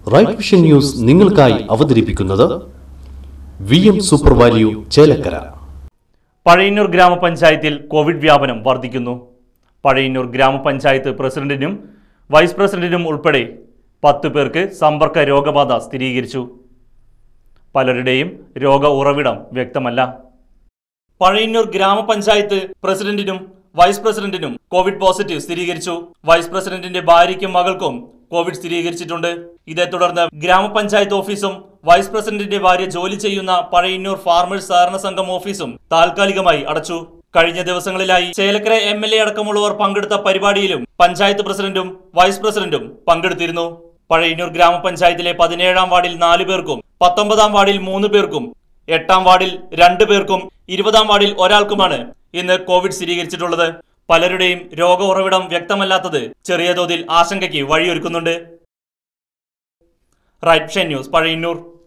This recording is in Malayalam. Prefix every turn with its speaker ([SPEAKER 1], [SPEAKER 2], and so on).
[SPEAKER 1] റൈറ്റ് വിഷൻ ന്യൂസ് നിങ്ങൾക്കായി അവതരിപ്പിക്കുന്നത് V M super value Chelakkara
[SPEAKER 2] Pazhayannur ഗ്രാമപഞ്ചായത്തിൽ കോവിഡ് വ്യാപനം വർദ്ധിക്കുന്നു പഴയന്നൂർ ഗ്രാമപഞ്ചായത്ത് പ്രസിഡന്റിനും വൈസ് പ്രസിഡന്റിനും ഉൾപ്പെടെ പത്ത് പേർക്ക് സമ്പർക്ക രോഗബാധ സ്ഥിരീകരിച്ചു പലരുടെയും രോഗ ഉറവിടം വ്യക്തമല്ല പഴയന്നൂർ ഗ്രാമപഞ്ചായത്ത് പ്രസിഡന്റിനും വൈസ് പ്രസിഡന്റിനും കോവിഡ് പോസിറ്റീവ് സ്ഥിരീകരിച്ചു വൈസ് പ്രസിഡന്റിന്റെ ഭാര്യയ്ക്കും മകൾക്കും കോവിഡ് സ്ഥിരീകരിച്ചിട്ടുണ്ട് ഇതേ തുടർന്ന് ഗ്രാമപഞ്ചായത്ത് ഓഫീസും വൈസ് പ്രസിഡന്റിന്റെ ഭാര്യ ജോലി ചെയ്യുന്ന പഴയന്നൂർ ഫാർമേഴ്സ് സഹകരണ സംഘം ഓഫീസും താൽക്കാലികമായി അടച്ചു കഴിഞ്ഞ ദിവസങ്ങളിലായി ചേലക്കര എം എൽ എ അടക്കമുള്ളവർ പങ്കെടുത്ത പരിപാടിയിലും പഞ്ചായത്ത് പ്രസിഡന്റും വൈസ് പ്രസിഡന്റും പങ്കെടുത്തിരുന്നു പഴയന്നൂർ ഗ്രാമപഞ്ചായത്തിലെ പതിനേഴാം വാർഡിൽ നാലു പേർക്കും പത്തൊമ്പതാം വാർഡിൽ മൂന്ന് പേർക്കും എട്ടാം വാർഡിൽ രണ്ടു പേർക്കും ഇരുപതാം വാർഡിൽ ഒരാൾക്കുമാണ് ഇന്ന് കോവിഡ് സ്ഥിരീകരിച്ചിട്ടുള്ളത് പലരുടെയും രോഗ ഉറവിടം വ്യക്തമല്ലാത്തത് ചെറിയ തോതിൽ ആശങ്കയ്ക്ക് വഴിയൊരുക്കുന്നുണ്ട് റൈറ്റ് ന്യൂസ് പഴയന്നൂർ